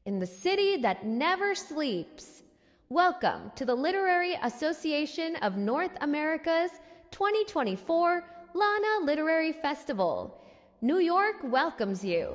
in the city that never sleeps. Welcome to the Literary Association of North America's 2024 Lana Literary Festival. New York welcomes you.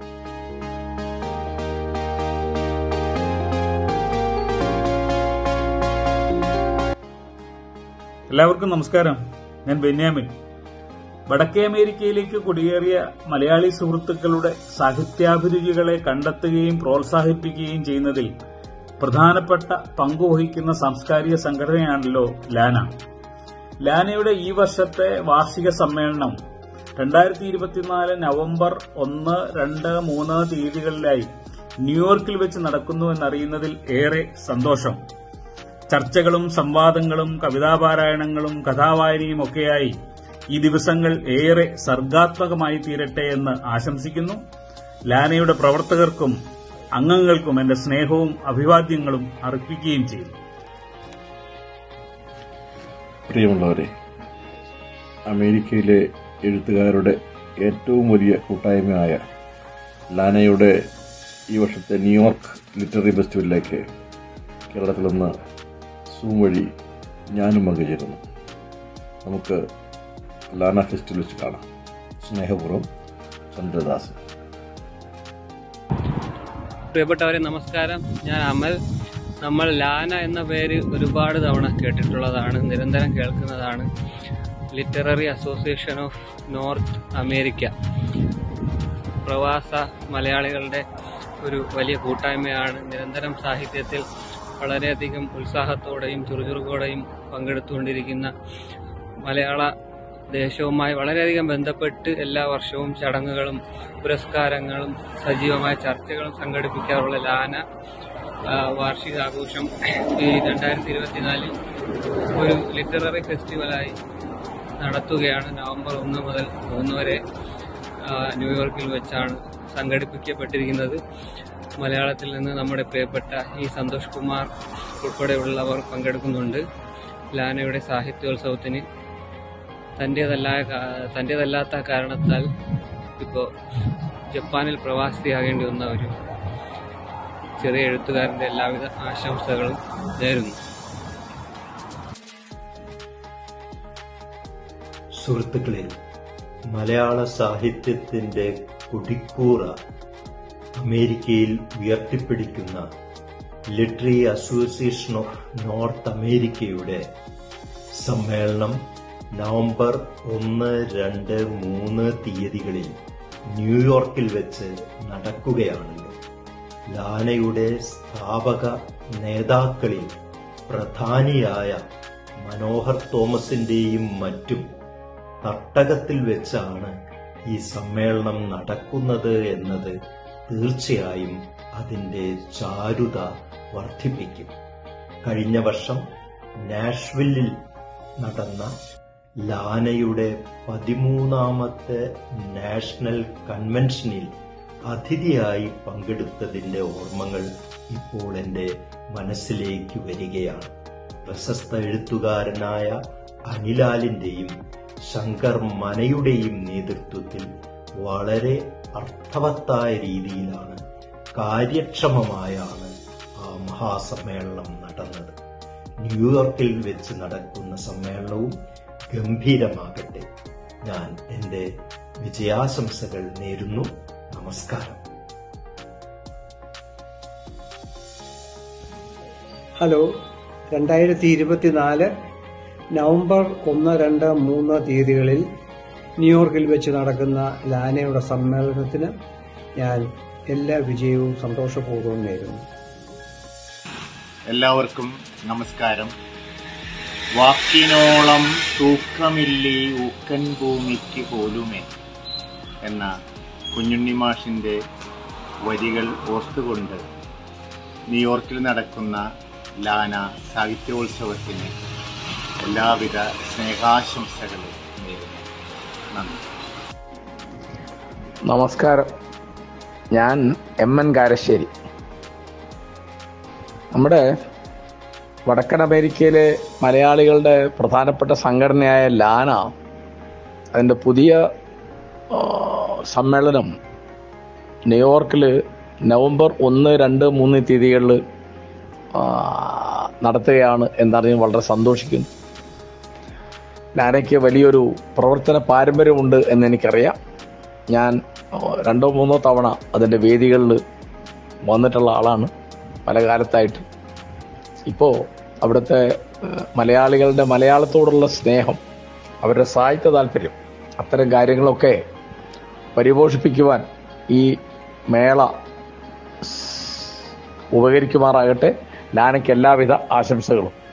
എല്ലാവർക്കും നമസ്കാരം ഞാൻ ബെന്യാമിൻ വടക്കേ അമേരിക്കയിലേക്ക് കുടിയേറിയ മലയാളി സുഹൃത്തുക്കളുടെ സാഹിത്യാഭിരുചികളെ കണ്ടെത്തുകയും പ്രോത്സാഹിപ്പിക്കുകയും ചെയ്യുന്നതിൽ പ്രധാനപ്പെട്ട പങ്കുവഹിക്കുന്ന സാംസ്കാരിക സംഘടനയാണല്ലോ ലാന ലാനയുടെ ഈ വർഷത്തെ വാർഷിക സമ്മേളനം രണ്ടായിരത്തി ഇരുപത്തിനാല് നവംബർ ഒന്ന് രണ്ട് മൂന്ന് തീയതികളിലായി ന്യൂയോർക്കിൽ വെച്ച് നടക്കുന്നു എന്നറിയുന്നതിൽ ഏറെ സന്തോഷം ചർച്ചകളും സംവാദങ്ങളും കവിതാപാരായണങ്ങളും കഥാവായനയും ഒക്കെയായി ഈ ദിവസങ്ങൾ ഏറെ സർഗാത്മകമായി തീരട്ടെ എന്ന് ആശംസിക്കുന്നു ലാനയുടെ പ്രവർത്തകർക്കും അംഗങ്ങൾക്കും എന്റെ സ്നേഹവും അഭിവാദ്യങ്ങളും അർപ്പിക്കുകയും ചെയ്യുന്നു പ്രിയമുള്ളവരെ അമേരിക്കയിലെ എഴുത്തുകാരുടെ ഏറ്റവും വലിയ കൂട്ടായ്മയായ ലാനയുടെ ഈ വർഷത്തെ ന്യൂയോർക്ക് ലിറ്റററി ഫെസ്റ്റിവലിലേക്ക് കേരളത്തിൽ നിന്ന് സൂം വഴി ഞാനും പങ്കുചേരുന്നു നമുക്ക് ലാന ഫെസ്റ്റിവൽ വെച്ച് കാണാം സ്നേഹപൂർവ്വം ചന്ദ്രദാസ് പ്രിയപ്പെട്ടവരെ നമസ്കാരം ഞാൻ അമൽ നമ്മൾ ലാന എന്ന പേര് ഒരുപാട് തവണ കേട്ടിട്ടുള്ളതാണ് നിരന്തരം കേൾക്കുന്നതാണ് literary association of North America പ്രവാസ മലയാളികളുടെ ഒരു വലിയ കൂട്ടായ്മയാണ് നിരന്തരം സാഹിത്യത്തിൽ വളരെയധികം ഉത്സാഹത്തോടെയും ചുറുചുറുക്കോടെയും പങ്കെടുത്തുകൊണ്ടിരിക്കുന്ന മലയാള ദേശവുമായി വളരെയധികം ബന്ധപ്പെട്ട് എല്ലാ വർഷവും ചടങ്ങുകളും പുരസ്കാരങ്ങളും സജീവമായ ചർച്ചകളും സംഘടിപ്പിക്കാറുള്ള ലാന ആ, വാർഷികാഘോഷം ഈ രണ്ടായിരത്തി ഇരുപത്തിനാലിൽ ഒരു ലിറ്റററി ഫെസ്റ്റിവലായി നടത്തുകയാണ് നവംബർ ഒന്ന് മുതൽ മൂന്ന് വരെ ആ, ന്യൂയോർക്കിൽ വെച്ചാണ് സംഘടിപ്പിക്കപ്പെട്ടിരിക്കുന്നത് മലയാളത്തിൽ നിന്ന് നമ്മുടെ പ്രിയപ്പെട്ട ഈ സന്തോഷ് കുമാർ ഉൾപ്പെടെയുള്ളവർ പങ്കെടുക്കുന്നുണ്ട് ലാനയുടെ സാഹിത്യോത്സവത്തിന് തൻ്റേതല്ല തൻ്റേതല്ലാത്ത കാരണത്താൽ ഇപ്പോൾ ജപ്പാനിൽ പ്രവാസിയാകേണ്ടി വന്ന ഒരു ചെറിയ എഴുത്തുകാരൻ്റെ എല്ലാവിധ ആശംസകളും നേരുന്നു സുഹൃത്തുക്കളെ മലയാള സാഹിത്യത്തിന്റെ കുടിക്കൂറ അമേരിക്കയിൽ ഉയർത്തിപ്പിടിക്കുന്ന ലിറ്ററി അസോസിയേഷൻ ഓഫ് നോർത്ത് അമേരിക്കയുടെ സമ്മേളനം നവംബർ ഒന്ന് രണ്ട് മൂന്ന് തീയതികളിൽ ന്യൂയോർക്കിൽ വെച്ച് നടക്കുകയാണല്ലോ ലാനയുടെ സ്ഥാപക നേതാക്കളിൽ പ്രധാനിയായ മനോഹർ തോമസിന്റെയും മറ്റും തട്ടകത്തിൽ വെച്ചാണ് ഈ സമ്മേളനം നടക്കുന്നത് എന്നത് തീർച്ചയായും അതിന്റെ ചാരുത വർദ്ധിപ്പിക്കും കഴിഞ്ഞ വർഷം നാഷ്വില്ലിൽ നടന്ന ലാനയുടെ പതിമൂന്നാമത്തെ നാഷണൽ കൺവെൻഷനിൽ അതിഥിയായി പങ്കെടുത്തതിന്റെ ഓർമ്മകൾ ഇപ്പോൾ എന്റെ മനസ്സിലേക്ക് വരികയാണ് പ്രശസ്ത എഴുത്തുകാരനായ അനിലാലിന്റെയും ശങ്കർ മനയുടെയും നേതൃത്വത്തിൽ വളരെ അർത്ഥവത്തായ രീതിയിലാണ് കാര്യക്ഷമമായാണ് ആ മഹാസമ്മേളനം നടന്നത് ന്യൂയോർക്കിൽ വെച്ച് നടക്കുന്ന സമ്മേളനവും ഗംഭീരമാകട്ടെ ഞാൻ എന്റെ വിജയാശംസകൾ നേരുന്നു നമസ്കാരം ഹലോ രണ്ടായിരത്തി ഇരുപത്തിനാല് നവംബർ ഒന്ന് രണ്ട് മൂന്ന് തീയതികളിൽ ന്യൂയോർക്കിൽ വെച്ച് നടക്കുന്ന ലാനയുടെ സമ്മേളനത്തിന് ഞാൻ എല്ലാ വിജയവും സന്തോഷപൂർവ്വം നേരുന്നു എല്ലാവർക്കും നമസ്കാരം വാക്കിനോളം തൂക്കമില്ലേ ഊക്കൻ ഭൂമിക്ക് പോലുമേ എന്ന കുഞ്ഞുണ്ണി മാഷിന്റെ വരികൾ ഓർത്തുകൊണ്ട് ന്യൂയോർക്കിൽ നടക്കുന്ന ലാന സാഹിത്യോത്സവത്തിന് എല്ലാവിധ സ്നേഹാശംസകളും നേരുന്നു നന്ദി നമസ്കാരം ഞാൻ എം എൻ കാരശ്ശേരി നമ്മുടെ വടക്കൻ അമേരിക്കയിലെ മലയാളികളുടെ പ്രധാനപ്പെട്ട സംഘടനയായ ലാന അതിൻ്റെ പുതിയ ആ, സമ്മേളനം ന്യൂയോർക്കിൽ നവംബർ ഒന്ന് രണ്ട് മൂന്ന് തീയതികളിൽ നടത്തുകയാണ് എന്നറിഞ്ഞ് വളരെ സന്തോഷിക്കുന്നു ലാനയ്ക്ക് വലിയൊരു പ്രവർത്തന പാരമ്പര്യമുണ്ട് എന്നെനിക്കറിയാം ഞാൻ ആ, രണ്ടോ മൂന്നോ തവണ അതിൻ്റെ വേദികളിൽ വന്നിട്ടുള്ള ആളാണ് പല കാലത്തായിട്ട് ഇപ്പോൾ അവിടുത്തെ ഏഹ്, മലയാളികളുടെ മലയാളത്തോടുള്ള സ്നേഹം അവരുടെ സാഹിത്യ താല്പര്യം അത്തരം കാര്യങ്ങളൊക്കെ പരിപോഷിപ്പിക്കുവാൻ ഈ മേള ഉപകരിക്കുമാറാകട്ടെ ലാനയ്ക്ക് എല്ലാവിധ ആശംസകളും